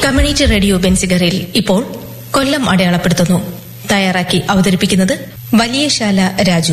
community radio ബെൻസിഗറിൽ ഇപ്പോൾ കൊല്ലം അടയാളപ്പെടുത്തുന്നു തയ്യാറാക്കി അവതരിപ്പിക്കുന്നത് വലിയശാല രാജു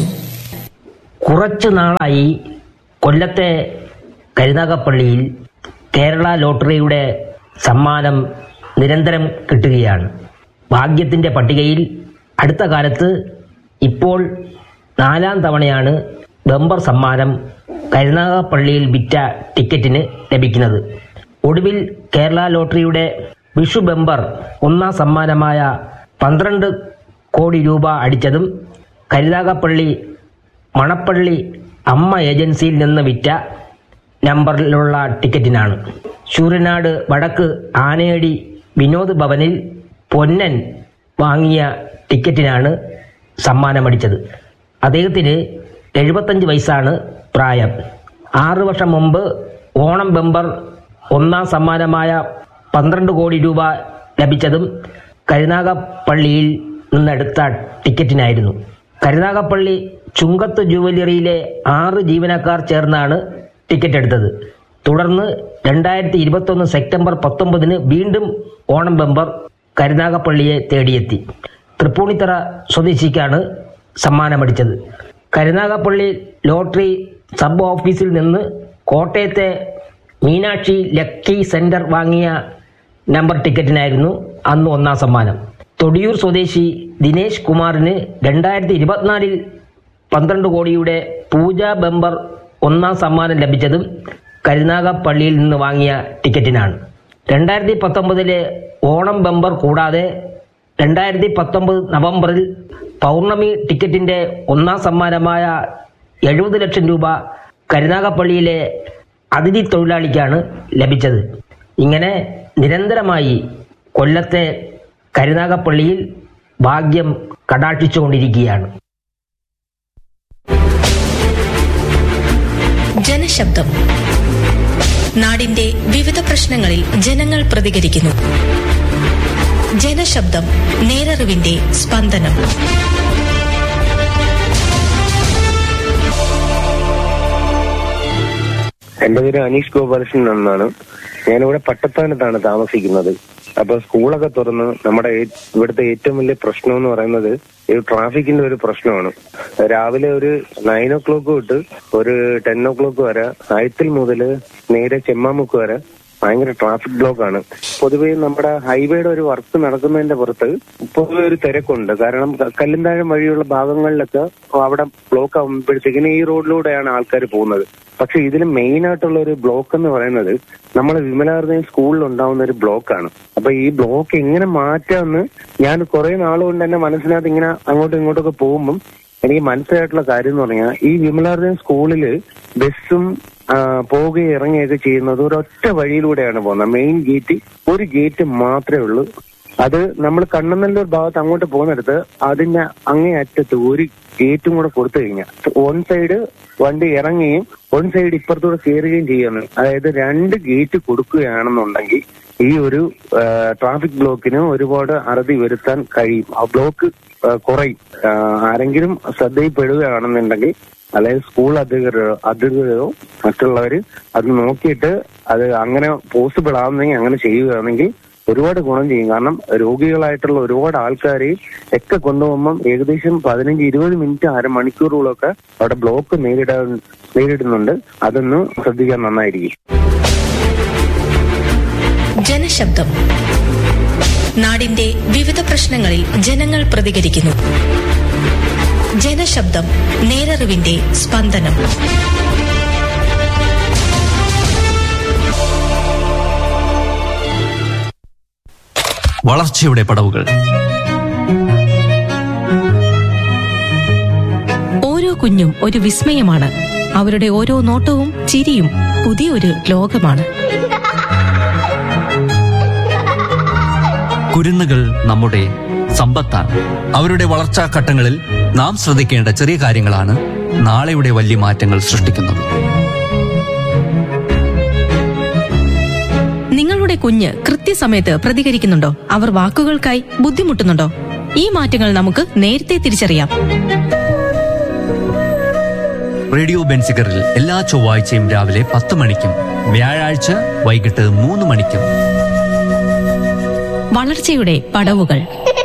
കുറച്ചു നാളായി കൊല്ലത്തെ കരുനാഗപ്പള്ളിയിൽ കേരള ലോട്ടറിയുടെ സമ്മാനം നിരന്തരം കിട്ടുകയാണ് ഭാഗ്യത്തിന്റെ പട്ടികയിൽ അടുത്ത കാലത്ത് ഇപ്പോൾ നാലാം തവണയാണ് ബമ്പർ സമ്മാനം കരുനാഗപ്പള്ളിയിൽ വിറ്റ ടിക്കറ്റിന് ലഭിക്കുന്നത് ഒടുവിൽ കേരള ലോട്ടറിയുടെ വിഷു ബമ്പർ ഒന്നാം സമ്മാനമായ പന്ത്രണ്ട് കോടി രൂപ അടിച്ചതും കരുനാഗപ്പള്ളി മണപ്പള്ളി അമ്മ ഏജൻസിയിൽ നിന്ന് വിറ്റ നമ്പറിലുള്ള ടിക്കറ്റിനാണ് ശൂരനാട് വടക്ക് ആനയടി വിനോദ് ഭവനിൽ പൊന്നൻ വാങ്ങിയ ടിക്കറ്റിനാണ് സമ്മാനമടിച്ചത് അദ്ദേഹത്തിന് എഴുപത്തഞ്ച് വയസ്സാണ് പ്രായം ആറു വർഷം മുമ്പ് ഓണം ബമ്പർ ഒന്നാം സമ്മാനമായ പന്ത്രണ്ട് കോടി രൂപ ലഭിച്ചതും കരുനാഗപ്പള്ളിയിൽ നിന്നെടുത്ത ടിക്കറ്റിനായിരുന്നു കരുനാഗപ്പള്ളി ചുങ്കത്ത് ജുവലറിയിലെ ആറ് ജീവനക്കാർ ചേർന്നാണ് ടിക്കറ്റ് എടുത്തത് തുടർന്ന് രണ്ടായിരത്തി ഇരുപത്തൊന്ന് സെപ്റ്റംബർ പത്തൊമ്പതിന് വീണ്ടും ഓണം ബമ്പർ കരുനാഗപ്പള്ളിയെ തേടിയെത്തി തൃപ്പൂണിത്തറ സ്വദേശിക്കാണ് സമ്മാനമടിച്ചത് കരുനാഗപ്പള്ളി ലോട്ടറി സബ് ഓഫീസിൽ നിന്ന് കോട്ടയത്തെ മീനാക്ഷി ലക്കി സെന്റർ വാങ്ങിയ നമ്പർ ടിക്കറ്റിനായിരുന്നു അന്ന് ഒന്നാം സമ്മാനം തൊടിയൂർ സ്വദേശി ദിനേശ് കുമാറിന് രണ്ടായിരത്തി ഇരുപത്തിനാലിൽ പന്ത്രണ്ട് കോടിയുടെ പൂജ ബമ്പർ ഒന്നാം സമ്മാനം ലഭിച്ചതും കരുനാഗപ്പള്ളിയിൽ നിന്ന് വാങ്ങിയ ടിക്കറ്റിനാണ് രണ്ടായിരത്തി പത്തൊമ്പതിലെ ഓണം ബമ്പർ കൂടാതെ രണ്ടായിരത്തി പത്തൊമ്പത് നവംബറിൽ പൗർണമി ടിക്കറ്റിന്റെ ഒന്നാം സമ്മാനമായ എഴുപത് ലക്ഷം രൂപ കരുനാഗപ്പള്ളിയിലെ അതിഥി തൊഴിലാളിക്കാണ് ലഭിച്ചത് ഇങ്ങനെ നിരന്തരമായി കൊല്ലത്തെ കരുനാഗപ്പള്ളിയിൽ ഭാഗ്യം കടാക്ഷിച്ചുകൊണ്ടിരിക്കുകയാണ് ജനശബ്ദം നാടിന്റെ വിവിധ പ്രശ്നങ്ങളിൽ ജനങ്ങൾ പ്രതികരിക്കുന്നു ജനശബ്ദം നേരറിവിന്റെ സ്പന്ദനം എന്റെ പേര് അനീഷ് ഗോപാലകൃഷ്ണൻ എന്നാണ് ഞാനിവിടെ പട്ടത്താനത്താണ് താമസിക്കുന്നത് അപ്പൊ സ്കൂളൊക്കെ തുറന്ന് നമ്മുടെ ഏ- ഇവിടുത്തെ ഏറ്റവും വലിയ പ്രശ്നം എന്ന് പറയുന്നത് ഈ ട്രാഫിക്കിന്റെ ഒരു പ്രശ്നമാണ് രാവിലെ ഒരു നയൻ ഓ ക്ലോക്ക് തൊട്ട് ഒരു ടെൻ ഓ ക്ലോക്ക് വരെ ആയത്തിൽ മുതൽ നേരെ ചെമ്മാമുക്ക് വരെ ഭയങ്കര ട്രാഫിക് ബ്ലോക്ക് ആണ് പൊതുവേ നമ്മുടെ ഹൈവേയുടെ ഒരു വർക്ക് നടക്കുന്നതിന്റെ പുറത്ത് പൊതുവെ ഒരു തിരക്കുണ്ട് കാരണം ക- കല്ലുംതാഴം വഴിയുള്ള ഭാഗങ്ങളിലൊക്കെ അവിടെ ബ്ലോക്ക് ആകുമ്പോഴത്തേക്കിന് ഈ റോഡിലൂടെയാണ് ആൾക്കാർ പോകുന്നത് പക്ഷെ ഇതിൽ മെയിൻ ആയിട്ടുള്ള ഒരു ബ്ലോക്ക് എന്ന് പറയുന്നത് നമ്മളെ വിമലാർദ്ദയും സ്കൂളിൽ ഉണ്ടാവുന്ന ഒരു ബ്ലോക്കാണ് അപ്പൊ ഈ ബ്ലോക്ക് എങ്ങനെ മാറ്റാമെന്ന് ഞാൻ കുറെ നാളുകൊണ്ട് എന്റെ മനസ്സിനകത്ത് ഇങ്ങനെ അങ്ങോട്ടും ഇങ്ങോട്ടൊക്കെ പോകുമ്പം എനിക്ക് മനസ്സിലായിട്ടുള്ള കാര്യം എന്ന് പറഞ്ഞാൽ ഈ വിമലാർദ്ദയും സ്കൂളില് ബസ്സും ആ, പോവുകയും ഇറങ്ങുകയൊക്കെ ചെയ്യുന്നത് ഒരൊറ്റ വഴിയിലൂടെയാണ് പോകുന്നത് മെയിൻ ഗേറ്റ് ഒരു ഗേറ്റ് മാത്രമേ ഉള്ളൂ അത് നമ്മൾ കണ്ണനല്ലൂർ ഭാഗത്ത് അങ്ങോട്ട് പോകുന്നിടത്ത് അതിന്റെ അങ്ങേ അറ്റത്ത് ഒരു ഗേറ്റും കൂടെ കൊടുത്തു കഴിഞ്ഞാൽ വൺ സൈഡ് വണ്ടി ഇറങ്ങുകയും വൺ സൈഡ് ഇപ്പുറത്തൂടെ കയറുകയും ചെയ്യുന്നു അതായത് രണ്ട് ഗേറ്റ് കൊടുക്കുകയാണെന്നുണ്ടെങ്കിൽ ഈ ഒരു ട്രാഫിക് ബ്ലോക്കിന് ഒരുപാട് അറുതി വരുത്താൻ കഴിയും ആ ബ്ലോക്ക് ആ, കുറയും ആ, ആരെങ്കിലും ശ്രദ്ധയിൽപ്പെടുകയാണെന്നുണ്ടെങ്കിൽ അതായത് സ്കൂൾ അധികൃതരോ അധികൃതരോ മറ്റുള്ളവര് അത് നോക്കിയിട്ട് അത് അങ്ങനെ പോസിബിൾ ആവുന്നെങ്കിൽ അങ്ങനെ ചെയ്യുകയാണെങ്കിൽ ഒരുപാട് ഗുണം ചെയ്യും കാരണം രോഗികളായിട്ടുള്ള ഒരുപാട് ആൾക്കാരെ ഒക്കെ കൊണ്ടുപോകുമ്പം ഏകദേശം പതിനഞ്ച് ഇരുപത് മിനിറ്റ് അരമണിക്കൂറുകളൊക്കെ അവിടെ ബ്ലോക്ക് നേരിടാൻ നേരിടുന്നുണ്ട് അതൊന്ന് ശ്രദ്ധിക്കാൻ നന്നായിരിക്കും ജനശബ്ദം നാടിന്റെ വിവിധ പ്രശ്നങ്ങളിൽ ജനങ്ങൾ പ്രതികരിക്കുന്നു ജനശബ്ദം നേരറിവിന്റെ സ്പന്ദനം വളർച്ചയുടെ പടവുകൾ ഓരോ കുഞ്ഞും ഒരു വിസ്മയമാണ് അവരുടെ ഓരോ നോട്ടവും ചിരിയും പുതിയൊരു ലോകമാണ് കുരുന്നുകൾ നമ്മുടെ സമ്പത്താണ് അവരുടെ വളർച്ചാ ഘട്ടങ്ങളിൽ നാം ശ്രദ്ധിക്കേണ്ട ചെറിയ കാര്യങ്ങളാണ് നാളെയുടെ വലിയ മാറ്റങ്ങൾ സൃഷ്ടിക്കുന്നത് നിങ്ങളുടെ കുഞ്ഞ് കൃത്യസമയത്ത് പ്രതികരിക്കുന്നുണ്ടോ അവർ വാക്കുകൾക്കായി ബുദ്ധിമുട്ടുന്നുണ്ടോ ഈ മാറ്റങ്ങൾ നമുക്ക് നേരത്തെ തിരിച്ചറിയാം റേഡിയോ ബെൻസിഗറിൽ എല്ലാ ചൊവ്വാഴ്ചയും രാവിലെ പത്ത് മണിക്കും വ്യാഴാഴ്ച വൈകിട്ട് മൂന്ന് മണിക്കും വളർച്ചയുടെ പടവുകൾ